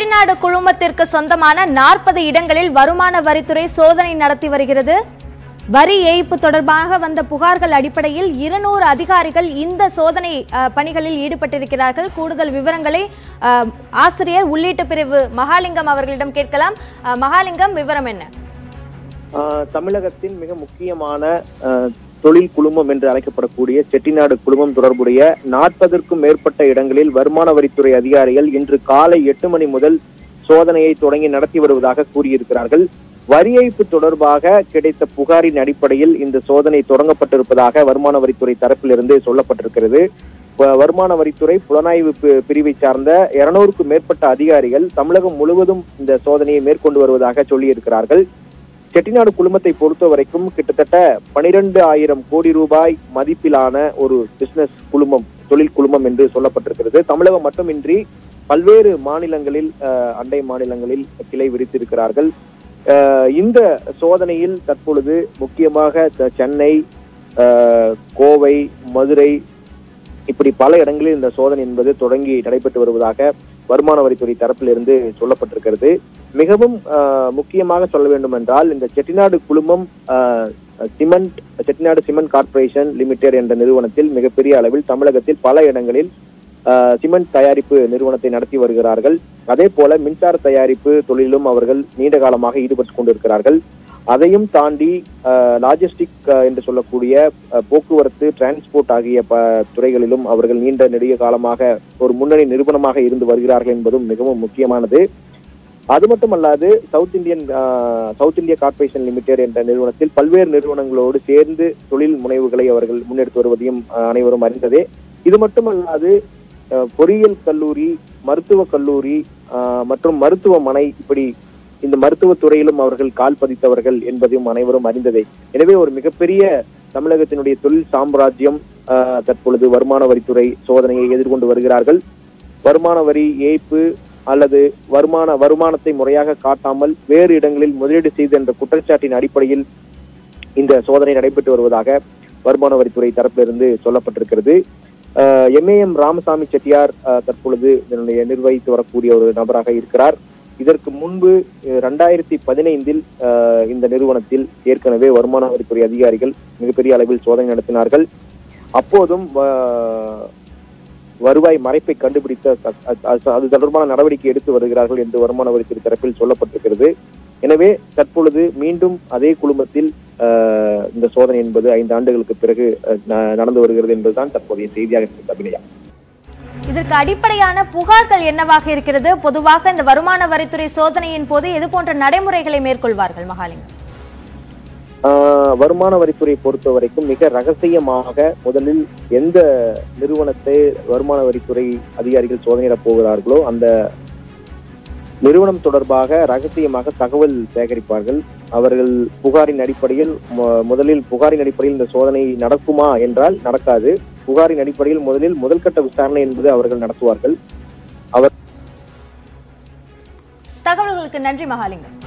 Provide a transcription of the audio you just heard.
செட்டிநாடு குழுமத்திற்கு சொந்தமான நாற்பது இடங்களில் வருமான வரித்துறை சோதனை நடத்தி வருகிறது வரி ஏய்ப்பு தொடர்பாக வந்த புகார்கள் அடிப்படையில் இருநூறு அதிகாரிகள் இந்த சோதனை அஹ், பணிகளில் ஈடுபட்டிருக்கிறார்கள் கூடுதல் விவரங்களை அஹ், ஆசிரியர் உள்ளீட்டு பிரிவு மகாலிங்கம் அவர்களிடம் கேட்கலாம் அஹ், மகாலிங்கம் விவரம் என்ன ஆஹ் தமிழகத்தின் மிக முக்கியமான ஆஹ், தொழில் குழுமம் என்று அழைக்கப்படக்கூடிய செட்டிநாடு குழுமம் தொடர்புடைய நாற்பதற்கும் மேற்பட்ட இடங்களில் வருமான வரித்துறை அதிகாரிகள் இன்று காலை எட்டு மணி முதல் சோதனையை தொடங்கி நடத்தி வருவதாக கூறியிருக்கிறார்கள் வரி ஏய்ப்பு தொடர்பாக கிடைத்த புகாரின் அடிப்படையில் இந்த சோதனை தொடங்கப்பட்டிருப்பதாக வருமான வரித்துறை தரப்பிலிருந்து சொல்லப்பட்டிருக்கிறது வ- வருமான வரித்துறை புலனாய்வு பி- பிரிவை சார்ந்த இருநூறுக்கும் மேற்பட்ட அதிகாரிகள் தமிழகம் முழுவதும் இந்த சோதனையை மேற்கொண்டு வருவதாக சொல்லியிருக்கிறார்கள் செட்டிநாடு குழுமத்தை பொறுத்த வரைக்கும் கிட்டத்தட்ட பனிரெண்டு ஆயிரம் கோடி ரூபாய் மதிப்பிலான ஒரு பிசினஸ் குழுமம் தொழில் குழுமம் என்று சொல்லப்பட்டிருக்கிறது தமிழகம் மட்டுமின்றி பல்வேறு மாநிலங்களில் அஹ், அண்டை மாநிலங்களில் கிளை விரித்திருக்கிறார்கள் அஹ், இந்த சோதனையில் தற்பொழுது முக்கியமாக த- சென்னை அஹ், கோவை மதுரை இப்படி பல இடங்களில் இந்த சோதனை என்பது தொடங்கி நடைபெற்று வருவதாக வருமான வரித்துறை தரப்பிலிருந்து சொல்லப்பட்டிருக்கிறது மிகவும் ஆஹ், முக்கியமாக சொல்ல வேண்டும் என்றால் இந்த செட்டிநாடு குழுமம் ஆஹ், cement Chettinad cement corporation limited என்ற நிறுவனத்தில் மிகப்பெரிய அளவில் தமிழகத்தில் பல இடங்களில் ஆஹ், சிமெண்ட் தயாரிப்பு நிறுவனத்தை நடத்தி வருகிறார்கள் அதே போல மின்சார தயாரிப்பு தொழிலும் அவர்கள் நீண்ட காலமாக ஈடுபட்டு கொண்டிருக்கிறார்கள் அதையும் தாண்டி லாஜிஸ்டிக் என்று சொல்லக்கூடிய ஆஹ், போக்குவரத்து டிரான்ஸ்போர்ட் ஆகிய ப துறைகளிலும் அவர்கள் நீண்ட நெடிய காலமாக ஒரு முன்னணி நிறுவனமாக இருந்து வருகிறார்கள் என்பதும் மிகவும் முக்கியமானது அது மட்டுமல்லாது சவுத் இந்தியன் ஆஹ், சவுத் இந்தியா கார்ப்பரேஷன் லிமிடெட் என்ற நிறுவனத்தில் பல்வேறு நிறுவனங்களோடு சேர்ந்து தொழில் முனைவுகளை அவர்கள் முன்னெடுத்து வருவதையும் ஆஹ், அனைவரும் அறிந்ததே இது மட்டுமல்லாது ஆஹ், பொறியியல் கல்லூரி மருத்துவக் கல்லூரி ஆஹ், மற்றும் மருத்துவமனை இப்படி இந்த மருத்துவத் துறையிலும் அவர்கள் கால் பதித்தவர்கள் என்பதையும் அனைவரும் அறிந்ததே எனவே ஒரு மிகப்பெரிய தமிழகத்தினுடைய தொழில் சாம்ராஜ்யம் ஆஹ், தற்பொழுது வருமான வரித்துறை சோதனையை எதிர்கொண்டு வருகிறார்கள் வருமான வரி ஏய்ப்பு அல்லது வருமான வருமானத்தை முறையாக காட்டாமல் வேறு இடங்களில் முதலீடு செய்து என்ற குற்றச்சாட்டின் அடிப்படையில் இந்த சோதனை நடைபெற்று வருவதாக வருமான வரித்துறை தரப்பிலிருந்து சொல்லப்பட்டிருக்கிறது எம்ஏஎம் ராமசாமி செட்டியார் ஆஹ், தற்பொழுது இதனுடைய நிர்வகித்து வரக்கூடிய ஒரு நபராக இருக்கிறார் இதற்கு முன்பு ரெண்டாயிரத்தி பதினைந்தில் இந்த நிறுவனத்தில் ஏற்கனவே வருமான வரித்துறை அதிகாரிகள் மிகப்பெரிய அளவில் சோதனை நடத்தினார்கள் அப்போதும் ஆஹ், வருவாய் மறைப்பை கண்டுபிடித்த த- அ- அ- அது தொடர்பான நடவடிக்கை எடுத்து வருகிறார்கள் என்று வருமான வரித்துறை தரப்பில் சொல்லப்பட்டிருக்கிறது எனவே தற்பொழுது மீண்டும் அதே குழுமத்தில் ஆஹ், இந்த சோதனை என்பது ஐந்து ஆண்டுகளுக்கு பிறகு அஹ், ந- நடந்து வருகிறது என்பதுதான் தற்போதைய செய்தியாக இருக்கிறது அபிநயா இதற்கு அடிப்படையான புகார்கள் என்னவாக இருக்கிறது பொதுவாக இந்த வருமான வரித்துறை சோதனையின் போது எது போன்ற நடைமுறைகளை மேற்கொள்வார்கள் மகாலிங்கம் ஆஹ் வருமான வரித்துறை பொறுத்த வரைக்கும் மிக ரகசியமாக முதலில் எந்த நிறுவனத்தை வருமான வரித்துறை அதிகாரிகள் சோதனையிடப் போகிறார்களோ அந்த நிறுவனம் தொடர்பாக ரகசியமாக தகவல் சேகரிப்பார்கள் அவர்கள் புகாரின் அடிப்படையில் மு- முதலில் புகாரின் அடிப்படையில் இந்த சோதனை நடக்குமா என்றால் நடக்காது புகாரின் அடிப்படையில் முதலில் முதல்கட்ட விசாரணை என்பது அவர்கள் நடத்துவார்கள் தகவல்களுக்கு நன்றி மகாலிங்கம்